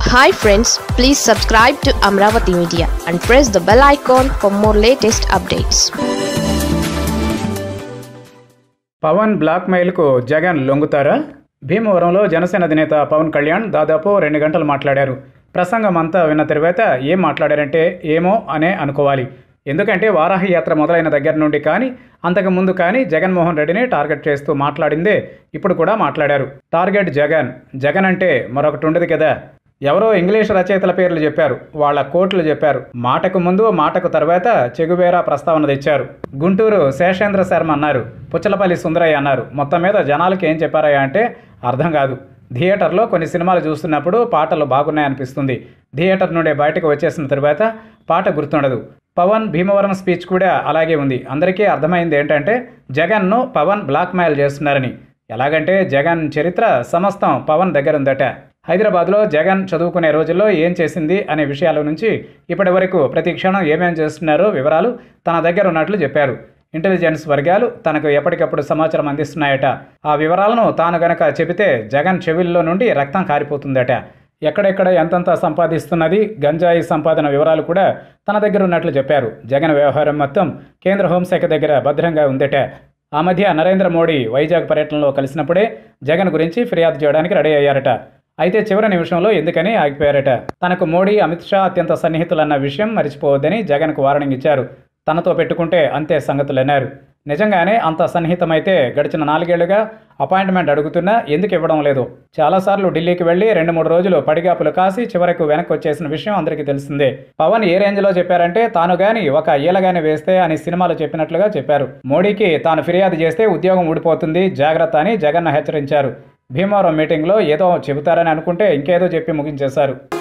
hi friends please subscribe to Amaravati media and press the bell icon for more latest updates Pawan black మెయిల్కు జగన్ లొంగుతారా భీమవరంలో జనసేన అధినేత పవన్ కళ్యాణ్ దాదాపు రెండు గంటలు మాట్లాడారు ప్రసంగం అంతా విన్న తర్వాత ఏం మాట్లాడారంటే ఏమో అనే అనుకోవాలి ఎందుకంటే వారాహి యాత్ర మొదలైన దగ్గర నుండి కానీ అంతకు ముందు కానీ జగన్మోహన్ రెడ్డిని టార్గెట్ చేస్తూ మాట్లాడిందే ఇప్పుడు కూడా మాట్లాడారు టార్గెట్ జగన్ జగన్ అంటే మరొకటి ఉండదు కదా ఎవరో ఇంగ్లీష్ రచయితల పేర్లు చెప్పారు వాళ్ళ కోట్లు చెప్పారు మాటకు ముందు మాటకు తర్వాత చెగువేరా ప్రస్తావన తెచ్చారు గుంటూరు శేషేంద్ర శర్మ అన్నారు పుచ్చలపల్లి సుందరయ్య అన్నారు మొత్తం మీద జనాలకి ఏం చెప్పారయ్యా అంటే అర్థం కాదు థియేటర్లో కొన్ని సినిమాలు చూస్తున్నప్పుడు పాటలు బాగున్నాయనిపిస్తుంది థియేటర్ నుండి బయటకు వచ్చేసిన తర్వాత పాట గుర్తుండదు పవన్ భీమవరం స్పీచ్ కూడా అలాగే ఉంది అందరికీ అర్థమైంది ఏంటంటే జగన్ను పవన్ బ్లాక్మెయిల్ చేస్తున్నారని ఎలాగంటే జగన్ చరిత్ర సమస్తం పవన్ దగ్గర ఉందట హైదరాబాద్లో జగన్ చదువుకునే రోజుల్లో ఏం చేసింది అనే విషయాల నుంచి ఇప్పటి వరకు ప్రతి క్షణం ఏమేం చేస్తున్నారో వివరాలు తన దగ్గర ఉన్నట్లు చెప్పారు ఇంటెలిజెన్స్ వర్గాలు తనకు ఎప్పటికప్పుడు సమాచారం అందిస్తున్నాయట ఆ వివరాలను తాను గనక చెబితే జగన్ చెవిల్లో నుండి రక్తం కారిపోతుందట ఎక్కడెక్కడ ఎంతంత సంపాదిస్తున్నది గంజాయి సంపాదన వివరాలు కూడా తన దగ్గర ఉన్నట్లు చెప్పారు జగన్ వ్యవహారం మొత్తం కేంద్ర హోంశాఖ దగ్గర భద్రంగా ఉందట ఆ మధ్య నరేంద్ర మోడీ వైజాగ్ పర్యటనలో కలిసినప్పుడే జగన్ గురించి ఫిర్యాదు చేయడానికి రెడీ అయ్యారట అయితే చివరి నిమిషంలో ఎందుకని ఆగిపోయారట తనకు మోడీ అమిత్ షా అత్యంత సన్నిహితులన్న విషయం మరిచిపోవద్దని జగన్కు వార్నింగ్ ఇచ్చారు తనతో పెట్టుకుంటే అంతే సంగతులన్నారు నిజంగానే అంత సన్నిహితమైతే గడిచిన నాలుగేళ్లుగా అపాయింట్మెంట్ అడుగుతున్నా ఎందుకు ఇవ్వడం లేదు చాలాసార్లు ఢిల్లీకి వెళ్ళి రెండు మూడు రోజులు పడిగాపులు కాసి చివరకు వెనక్కి వచ్చేసిన విషయం అందరికీ తెలిసిందే పవన్ ఏ రేంజ్లో చెప్పారంటే తాను గాని ఒక ఈలగాని వేస్తే అని సినిమాలు చెప్పినట్లుగా చెప్పారు మోడీకి తాను ఫిర్యాదు చేస్తే ఉద్యోగం ఊడిపోతుంది జాగ్రత్త అని జగన్ హెచ్చరించారు భీమవరం మీటింగ్లో ఏదో చెబుతారని అనుకుంటే ఇంకేదో చెప్పి ముగించేశారు